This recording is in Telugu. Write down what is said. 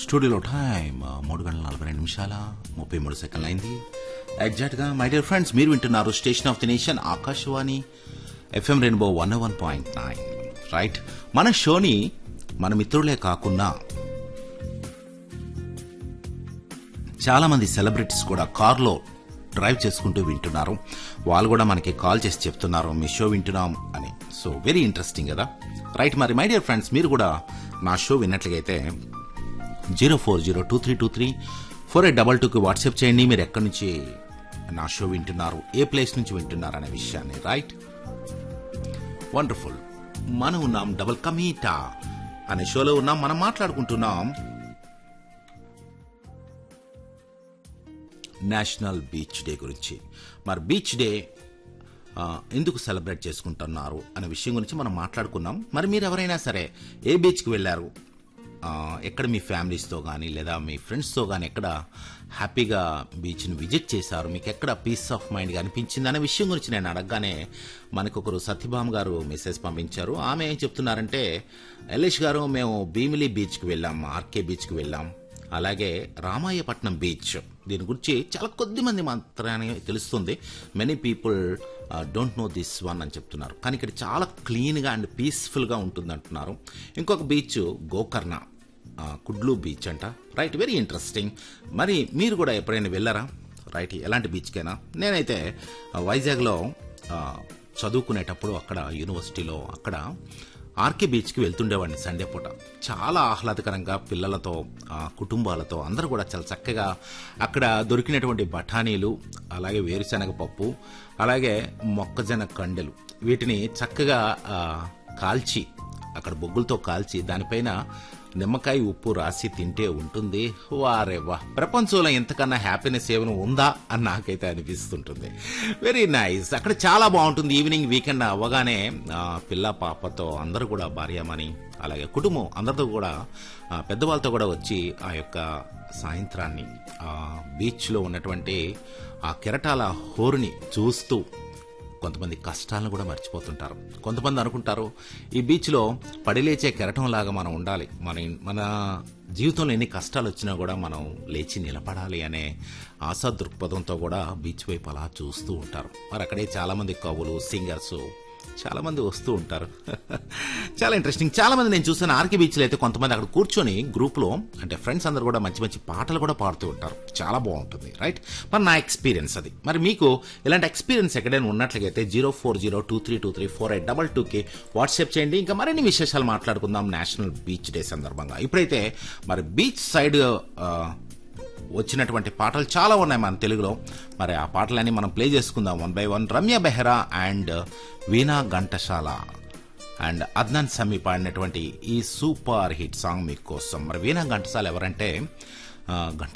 స్టూడియోలో టైం మూడు గంటల నలభై రెండు నిమిషాల ముప్పై మూడు సెకండ్లు అయింది ఎగ్జాక్ట్ గా మై డియర్ ఫ్రెండ్స్ మీరు వింటున్నారు station of the nation Akashvani FM rainbow one one point nine right మన షోని మన మిత్రులే కాకుండా చాలా మంది సెలబ్రిటీస్ కూడా కార్లో డ్రైవ్ చేసుకుంటూ వింటున్నారు వాళ్ళు కూడా మనకి కాల్ చేసి చెప్తున్నారు మీ షో వింటున్నాం అని సో వెరీ ఇంట్రెస్టింగ్ కదా రైట్ మరి మై డియర్ ఫ్రెండ్స్ మీరు కూడా నా షో విన్నట్లయితే zero four zero two three two three four eight double టూకి వాట్సాప్ చేయండి మీరు ఎక్కడి నుంచి నా షో వింటున్నారు ఏ ప్లేస్ నుంచి వింటున్నారు అనే విషయాన్ని రైట్ వండర్ఫుల్ మనం ఉన్నాం డబల్ కమీటా అనే షోలో ఉన్నాం మనం మాట్లాడుకుంటున్నాం నేషనల్ బీచ్ డే గురించి మరి బీచ్ డే ఆ, ఎందుకు సెలబ్రేట్ చేసుకుంటున్నారు అనే విషయం గురించి మనం మాట్లాడుకున్నాం మరి మీరు ఎవరైనా సరే ఏ బీచ్కి వెళ్ళారు ఆ, ఎక్కడ మీ ఫ్యామిలీస్తో కానీ లేదా మీ ఫ్రెండ్స్తో కానీ ఎక్కడ హ్యాపీగా బీచ్ని విజిట్ చేశారు మీకు ఎక్కడ పీస్ ఆఫ్ మైండ్గా అనిపించింది అనే విషయం గురించి నేను అడగగానే మనకు ఒకరు సత్యభామ గారు మెసేజ్ పంపించారు ఆమె ఏం చెప్తున్నారంటే ఎల్లేష్ గారు మేము భీమిలి బీచ్కి వెళ్ళాం ఆర్కే బీచ్కి వెళ్ళాం అలాగే రామాయపట్నం బీచ్ దీని గురించి చాలా కొద్ది మంది మాత్రమే తెలుస్తుంది many people don't know this one అని చెప్తున్నారు కానీ ఇక్కడ చాలా క్లీన్గా అండ్ పీస్ఫుల్గా ఉంటుంది అంటున్నారు ఇంకొక బీచ్ గోకర్ణ ఆ, కుడ్లు బీచ్ అంట రైట్ వెరీ ఇంట్రెస్టింగ్ మరి మీరు కూడా ఎప్పుడైనా వెళ్ళారా రైట్ ఎలాంటి బీచ్కైనా నేనైతే ఆ, వైజాగ్లో ఆ, చదువుకునేటప్పుడు అక్కడ యూనివర్సిటీలో అక్కడ ఆర్కే బీచ్కి వెళ్తుండేవాడిని సండే పూట చాలా ఆహ్లాదకరంగా పిల్లలతో ఆ, కుటుంబాలతో అందరూ కూడా చాలా చక్కగా అక్కడ దొరికినటువంటి బఠానీలు అలాగే వేరుశనగ పప్పు అలాగే మొక్కజొన్న కండెలు వీటిని చక్కగా ఆ, కాల్చి అక్కడ బొగ్గులతో కాల్చి దానిపైన నిమ్మకాయ ఉప్పు రాసి తింటే ఉంటుంది వారే వా ప్రపంచంలో ఎంతకన్నా హ్యాపీనెస్ ఏమైనా ఉందా అని నాకైతే అనిపిస్తుంటుంది వెరీ నైస్ అక్కడ చాలా బాగుంటుంది ఈవినింగ్ వీకెండ్ అవ్వగానే ఆ, పిల్ల పాపతో అందరూ కూడా భార్యమని అలాగే కుటుంబం అందరితో కూడా ఆ, పెద్దవాళ్ళతో కూడా వచ్చి ఆ యొక్క సాయంత్రాన్ని ఆ బీచ్లో ఉన్నటువంటి ఆ కెరటాల హోరుని చూస్తూ కొంతమంది కష్టాలను కూడా మర్చిపోతుంటారు కొంతమంది అనుకుంటారు ఈ బీచ్లో పడిలేచే కెరటం లాగా మనం ఉండాలి మన మన జీవితంలో ఎన్ని కష్టాలు వచ్చినా కూడా మనం లేచి నిలబడాలి అనే ఆశా దృక్పథంతో కూడా బీచ్ వైపు అలా చూస్తూ ఉంటారు మరి అక్కడే చాలా మంది కవులు సింగర్స్ చాలా మంది వస్తూ ఉంటారు చాలా ఇంట్రెస్టింగ్ చాలా మంది నేను చూసాను ఆర్కే బీచ్లో అయితే కొంతమంది అక్కడ కూర్చొని గ్రూప్లో అంటే ఫ్రెండ్స్ అందరు కూడా మంచి మంచి పాటలు కూడా పాడుతూ ఉంటారు చాలా బాగుంటుంది రైట్ మరి నా ఎక్స్పీరియన్స్ అది మరి మీకు ఇలాంటి ఎక్స్పీరియన్స్ ఎక్కడైనా ఉన్నట్లయితే zero four zero two three two three four eight double టూకి వాట్సాప్ చేయండి ఇంకా మరిన్ని విశేషాలు మాట్లాడుకుందాం నేషనల్ బీచ్ డే సందర్భంగా ఇప్పుడైతే మరి బీచ్ సైడ్ ఆ, వచ్చినటువంటి పాటలు చాలా ఉన్నాయి మన తెలుగులో మరి ఆ పాటలన్నీ మనం ప్లే చేసుకుందాం one by one Ramya Behra and Veena Ghantasala and Adnan Sami పాడినటువంటి ఈ సూపర్ హిట్ సాంగ్ మీకోసం మరి వీణా ఘంటసాల ఎవరంటే ఆ, ఘంట